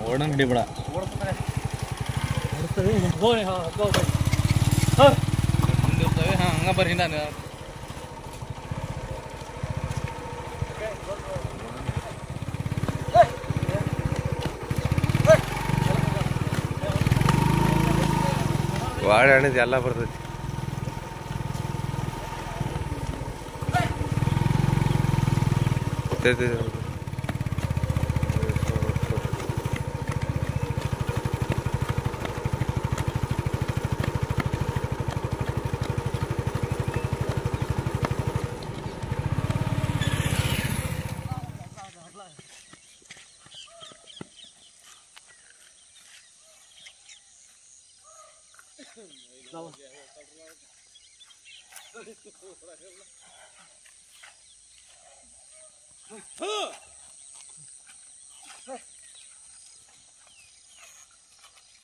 ಓಡನ್ ಹಿಡಿಬೇಡ ಮುಂದಿರ್ತವೆ ಹಾಂ ಹಂಗ ಬರ್ರಿ ನಾನು ವಾಡೆ ಹಣ್ಣಿದ್ ಎಲ್ಲ ಬರ್ತೈತಿ ಗೊತ್ತೈತಿ ಇದು.